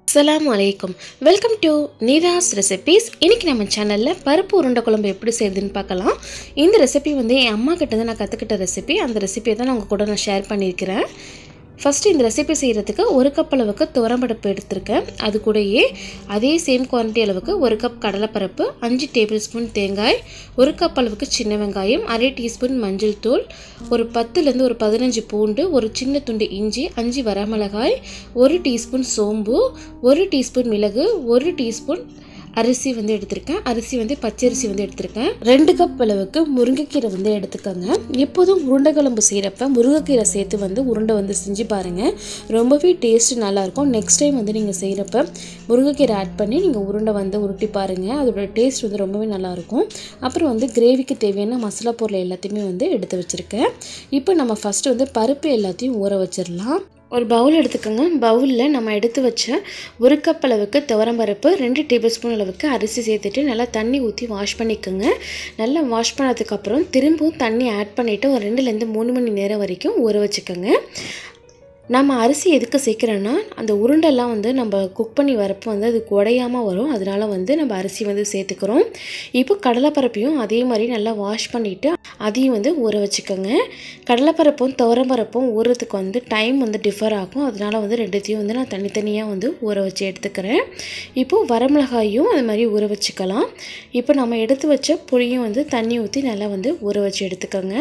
அஸ்ஸலாமு அலைக்கும் welcome to நீதாஸ் recipes இன்றைக்கி நம்ம சேனலில் பருப்பு உருண்டை குழம்பு எப்படி செய்யுதுன்னு பார்க்கலாம் இந்த ரெசிபி வந்து என் அம்மா கிட்ட இருந்து நான் கற்றுக்கிட்ட ரெசிபி அந்த ரெசிபியை தான் நான் உங்கள் கூட நான் ஷேர் பண்ணியிருக்கிறேன் ஃபஸ்ட்டு இந்த ரெசிபி செய்கிறதுக்கு ஒரு கப் அளவுக்கு துவரம்பருப்பு எடுத்திருக்கேன் அது கூடயே அதே சேம் குவான்டிட்டி அளவுக்கு ஒரு கப் கடலைப்பருப்பு அஞ்சு டேபிள் ஸ்பூன் தேங்காய் ஒரு கப் அளவுக்கு சின்ன வெங்காயம் அரை டீஸ்பூன் மஞ்சள் தூள் ஒரு பத்துலேருந்து ஒரு பதினஞ்சு பூண்டு ஒரு சின்ன துண்டு இஞ்சி அஞ்சு வரமிளகாய் ஒரு டீஸ்பூன் சோம்பு ஒரு டீஸ்பூன் மிளகு ஒரு டீஸ்பூன் அரிசி வந்து எடுத்திருக்கேன் அரிசி வந்து பச்சரிசி வந்து எடுத்திருக்கேன் ரெண்டு கப் அளவுக்கு முருங்கைக்கீரை வந்து எடுத்துக்கோங்க எப்போதும் உருண்டை குழம்பு செய்கிறப்ப முருங்கைக்கீரை சேர்த்து வந்து உருண்டை வந்து செஞ்சு பாருங்கள் ரொம்பவே டேஸ்ட் நல்லாயிருக்கும் நெக்ஸ்ட் டைம் வந்து நீங்கள் செய்கிறப்ப முருங்கைக்கீரை ஆட் பண்ணி நீங்கள் உருண்டை வந்து உருட்டி பாருங்கள் அதோட டேஸ்ட் வந்து ரொம்பவே நல்லாயிருக்கும் அப்புறம் வந்து கிரேவிக்கு தேவையான மசாலா பொருள் எல்லாத்தையுமே வந்து எடுத்து வச்சுருக்கேன் இப்போ நம்ம ஃபஸ்ட்டு வந்து பருப்பு எல்லாத்தையும் ஊற வச்சிடலாம் ஒரு பவுல் எடுத்துக்கோங்க பவுலில் நம்ம எடுத்து வச்ச ஒரு கப் அளவுக்கு துவரம்பருப்பு ரெண்டு டேபிள் ஸ்பூன் அளவுக்கு அரிசி சேர்த்துட்டு நல்லா தண்ணி ஊற்றி வாஷ் பண்ணிக்கோங்க நல்லா வாஷ் பண்ணதுக்கப்புறம் திரும்பவும் தண்ணி ஆட் பண்ணிவிட்டு ஒரு ரெண்டுலேருந்து மூணு மணி நேரம் வரைக்கும் ஊற வச்சுக்கோங்க நம்ம அரிசி எதுக்கு சேர்க்குறோன்னா அந்த உருண்டெல்லாம் வந்து நம்ம குக் பண்ணி வரப்போ வந்து அது குடையாமல் வரும் அதனால வந்து நம்ம அரிசி வந்து சேர்த்துக்கிறோம் இப்போ கடலைப்பருப்பையும் அதே மாதிரி நல்லா வாஷ் பண்ணிவிட்டு அதையும் வந்து ஊற வச்சுக்கோங்க கடலைப்பருப்பும் துவரம்பருப்பும் ஊறுறதுக்கு வந்து டைம் வந்து டிஃபர் ஆகும் அதனால வந்து ரெண்டுத்தையும் வந்து நான் தனித்தனியாக வந்து ஊற வச்சு எடுத்துக்கிறேன் இப்போது வரமிளகாயும் அது மாதிரி ஊற வச்சுக்கலாம் இப்போ நம்ம எடுத்து வச்ச புளியும் வந்து தண்ணி ஊற்றி நல்லா வந்து ஊற வச்சு எடுத்துக்கோங்க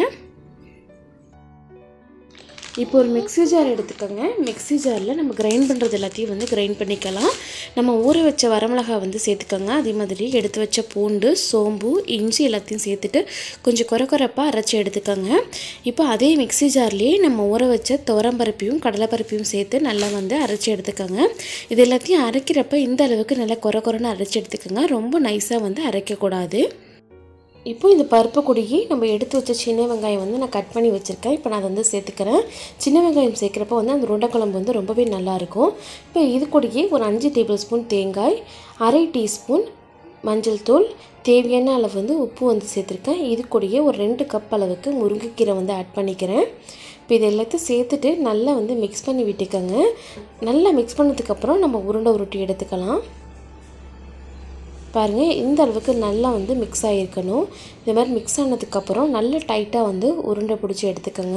இப்போ ஒரு மிக்ஸி ஜார் எடுத்துக்கோங்க மிக்ஸி ஜாரில் நம்ம கிரைண்ட் பண்ணுறது எல்லாத்தையும் வந்து கிரைண்ட் பண்ணிக்கலாம் நம்ம ஊற வச்ச வரமிளகா வந்து சேர்த்துக்கோங்க அதே மாதிரி எடுத்து வச்ச பூண்டு சோம்பு இஞ்சி எல்லாத்தையும் சேர்த்துட்டு கொஞ்சம் குறை குறைப்பாக அரைச்சி எடுத்துக்கோங்க இப்போ அதே மிக்ஸி ஜார்லேயே நம்ம ஊற வச்ச துவரம்பருப்பையும் கடலைப்பருப்பையும் சேர்த்து நல்லா வந்து அரைச்சி எடுத்துக்கோங்க இது எல்லாத்தையும் அரைக்கிறப்ப இந்த அளவுக்கு நல்லா குறை குறைன்னு அரைச்சி எடுத்துக்கோங்க ரொம்ப நைஸாக வந்து அரைக்கக்கூடாது இப்போ இந்த பருப்பு குடியை நம்ம எடுத்து வச்ச சின்ன வெங்காயம் வந்து நான் கட் பண்ணி வச்சுருக்கேன் இப்போ நான் அதை வந்து சேர்த்துக்கிறேன் சின்ன வெங்காயம் சேர்க்குறப்ப வந்து அந்த உருண்டைக்குழம்பு வந்து ரொம்பவே நல்லாயிருக்கும் இப்போ இது கூடயே ஒரு அஞ்சு டேபிள் ஸ்பூன் தேங்காய் அரை டீஸ்பூன் மஞ்சள் தூள் தேவையான அளவு வந்து உப்பு வந்து சேர்த்துருக்கேன் இது கூடயே ஒரு ரெண்டு கப் அளவுக்கு முருங்கைக்கீரை வந்து ஆட் பண்ணிக்கிறேன் இப்போ இது எல்லாத்தையும் சேர்த்துட்டு நல்லா வந்து மிக்ஸ் பண்ணி விட்டுக்கோங்க நல்லா மிக்ஸ் பண்ணதுக்கப்புறம் நம்ம உருண்டை உருட்டி எடுத்துக்கலாம் பாருங்கள் இந்த அளவுக்கு நல்லா வந்து மிக்ஸ் ஆகிருக்கணும் இது மாதிரி மிக்ஸ் ஆனதுக்கப்புறம் நல்லா டைட்டாக வந்து உருண்டை பிடிச்சி எடுத்துக்கோங்க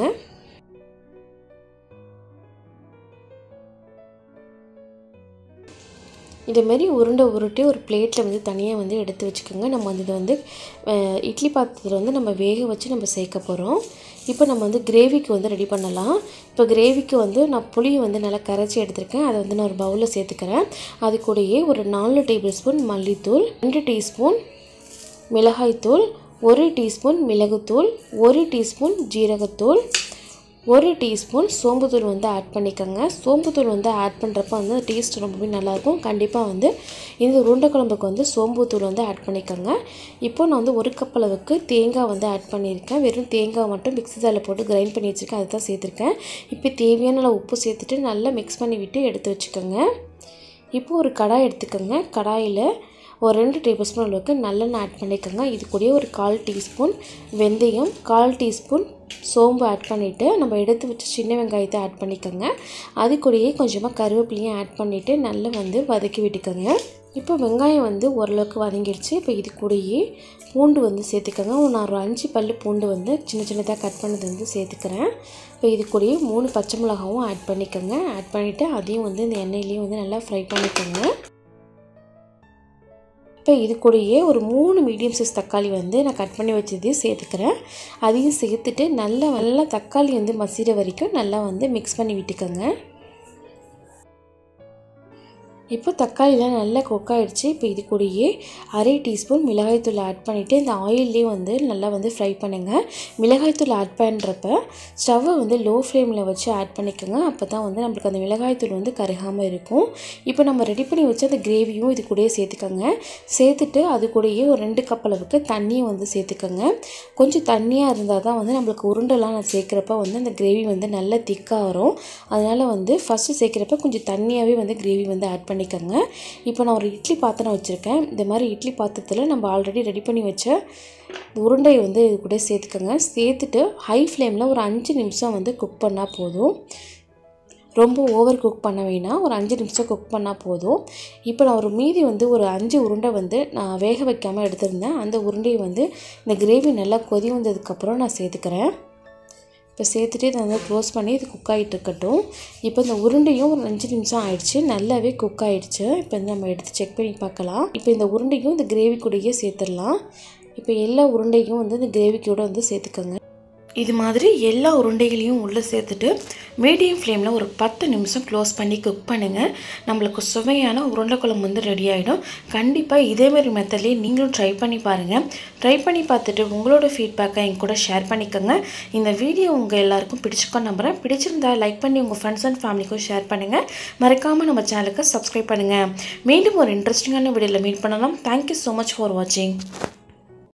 இதேமாரி உருண்டை உருட்டி ஒரு பிளேட்டில் வந்து தனியாக வந்து எடுத்து வச்சுக்கோங்க நம்ம வந்து இதை வந்து இட்லி பாத்திரத்தில் வந்து நம்ம வேக வச்சு நம்ம சேர்க்க போகிறோம் இப்போ நம்ம வந்து கிரேவிக்கு வந்து ரெடி பண்ணலாம் இப்போ கிரேவிக்கு வந்து நான் புளியை வந்து நல்லா கரைச்சி எடுத்திருக்கேன் அதை வந்து நான் ஒரு பவுலில் சேர்த்துக்கிறேன் அது கூடயே ஒரு நாலு டேபிள் ஸ்பூன் மல்லித்தூள் ரெண்டு டீஸ்பூன் மிளகாய்த்தூள் ஒரு டீஸ்பூன் மிளகுத்தூள் ஒரு டீஸ்பூன் ஜீரகத்தூள் ஒரு டீஸ்பூன் சோம்புத்தூள் வந்து ஆட் பண்ணிக்கோங்க சோம்புத்தூள் வந்து ஆட் பண்ணுறப்ப வந்து டேஸ்ட் ரொம்பவே நல்லாயிருக்கும் கண்டிப்பாக வந்து இந்த உருண்டை குழம்புக்கு வந்து சோம்புத்தூள் வந்து ஆட் பண்ணிக்கோங்க இப்போ நான் வந்து ஒரு கப் அளவுக்கு தேங்காய் வந்து ஆட் பண்ணியிருக்கேன் வெறும் தேங்காய் மட்டும் மிக்ஸி ஜாரில் போட்டு கிரைண்ட் பண்ணி வச்சுருக்கேன் அதை தான் சேர்த்துருக்கேன் இப்போ தேவையான அளவு உப்பு சேர்த்துட்டு நல்லா மிக்ஸ் பண்ணி விட்டு எடுத்து வச்சுக்கோங்க இப்போ ஒரு கடாய் எடுத்துக்கோங்க கடாயில் ஒரு ரெண்டு டேபிள் ஸ்பூன் அளவுக்கு நல்லெண்ணெய் ஆட் பண்ணிக்கோங்க இது கூடயே ஒரு கால் டீஸ்பூன் வெந்தயம் கால் டீஸ்பூன் சோம்பு ஆட் பண்ணிவிட்டு நம்ம எடுத்து வச்ச சின்ன வெங்காயத்தை ஆட் பண்ணிக்கோங்க அது கூடயே கொஞ்சமாக கருவேப்பிலையும் ஆட் பண்ணிவிட்டு நல்லா வந்து வதக்கி விட்டுக்கோங்க இப்போ வெங்காயம் வந்து ஓரளவுக்கு வதங்கிடுச்சு இப்போ இது கூடயே பூண்டு வந்து சேர்த்துக்கோங்க நான் ஒரு அஞ்சு பல் பூண்டு வந்து சின்ன சின்னதாக கட் பண்ணது வந்து சேர்த்துக்கிறேன் இப்போ இது கூடயே மூணு பச்சை மிளகாவும் ஆட் பண்ணிக்கோங்க ஆட் பண்ணிவிட்டு அதையும் வந்து இந்த எண்ணெயிலையும் வந்து நல்லா ஃப்ரை பண்ணிக்கோங்க இப்போ இது கூடயே ஒரு மூணு மீடியம் சைஸ் தக்காளி வந்து நான் கட் பண்ணி வச்சதையும் சேர்த்துக்கிறேன் அதையும் சேர்த்துட்டு நல்லா நல்லா தக்காளி வந்து மசிற வரைக்கும் நல்லா வந்து மிக்ஸ் பண்ணி விட்டுக்கோங்க இப்போ தக்காளிலாம் நல்லா குக் ஆகிடுச்சு இப்போ இது கூடயே அரை டீஸ்பூன் மிளகாய்த்தூள் ஆட் பண்ணிவிட்டு இந்த ஆயிலே வந்து நல்லா வந்து ஃப்ரை பண்ணுங்கள் மிளகாய்த்தூள் ஆட் பண்ணுறப்ப ஸ்டவ்வை வந்து லோ ஃப்ளேமில் வச்சு ஆட் பண்ணிக்கோங்க அப்போ தான் வந்து நம்மளுக்கு அந்த மிளகாய்த்தூள் வந்து கருகாமல் இருக்கும் இப்போ நம்ம ரெடி பண்ணி வச்சு அந்த கிரேவியும் இது கூடயே சேர்த்துக்கோங்க சேர்த்துட்டு அது கூடயே ஒரு ரெண்டு கப் அளவுக்கு தண்ணியும் வந்து சேர்த்துக்கோங்க கொஞ்சம் தண்ணியாக இருந்தால் தான் வந்து நம்மளுக்கு உருண்டெல்லாம் நான் சேர்க்குறப்ப வந்து அந்த கிரேவி வந்து நல்லா திக்காக வரும் அதனால் வந்து ஃபஸ்ட்டு சேர்க்குறப்ப கொஞ்சம் தண்ணியாகவே வந்து கிரேவி வந்து ஆட் பண்ணி பண்ணிக்கோங்க இப்போ நான் ஒரு இட்லி பாத்திரம் வச்சுருக்கேன் இந்த மாதிரி இட்லி பாத்திரத்தில் நம்ம ஆல்ரெடி ரெடி பண்ணி வச்ச உருண்டை வந்து இது கூட சேர்த்துக்கோங்க சேர்த்துட்டு ஹை ஃப்ளேமில் ஒரு அஞ்சு நிமிஷம் வந்து குக் பண்ணால் போதும் ரொம்ப ஓவர் குக் பண்ண வேணாம் ஒரு அஞ்சு நிமிஷம் குக் பண்ணால் போதும் இப்போ நான் ஒரு மீதி வந்து ஒரு அஞ்சு உருண்டை வந்து நான் வேக வைக்காமல் எடுத்திருந்தேன் அந்த உருண்டையை வந்து இந்த கிரேவி நல்லா கொதி வந்ததுக்கப்புறம் நான் சேர்த்துக்கிறேன் இப்போ சேர்த்துட்டு இதை வந்து க்ளோஸ் பண்ணி இது குக் ஆகிட்டு இருக்கட்டும் இப்போ இந்த உருண்டையும் ஒரு அஞ்சு நிமிஷம் ஆயிடுச்சு நல்லாவே குக் ஆகிடுச்சு இப்போ வந்து நம்ம எடுத்து செக் பண்ணி பார்க்கலாம் இப்போ இந்த உருண்டையும் இந்த கிரேவி கூடயே சேர்த்துடலாம் இப்போ எல்லா உருண்டையும் வந்து இந்த கிரேவி கூட வந்து சேர்த்துக்கோங்க இது மாதிரி எல்லா உருண்டைகளையும் உள்ளே சேர்த்துட்டு மீடியம் ஃப்ளேமில் ஒரு பத்து நிமிஷம் க்ளோஸ் பண்ணி குக் பண்ணுங்கள் நம்மளுக்கு சுவையான உருண்டை குழம்பு வந்து ரெடி ஆகிடும் கண்டிப்பாக இதேமாரி மெத்தட்லேயே நீங்களும் ட்ரை பண்ணி பாருங்கள் ட்ரை பண்ணி பார்த்துட்டு உங்களோட ஃபீட்பேக்கை என் கூட ஷேர் பண்ணிக்கோங்க இந்த வீடியோ உங்கள் எல்லாருக்கும் பிடிச்சிக்கோ நம்புகிறேன் பிடிச்சிருந்தா லைக் பண்ணி உங்கள் ஃப்ரெண்ட்ஸ் அண்ட் ஃபேமிலிக்கும் ஷேர் பண்ணுங்கள் மறக்காமல் நம்ம சேனலுக்கு சப்ஸ்கிரைப் பண்ணுங்கள் மீண்டும் ஒரு இன்ட்ரெஸ்டிங்கான வீடியோவில் மீட் பண்ணலாம் தேங்க்யூ ஸோ மச் ஃபார் வாட்சிங்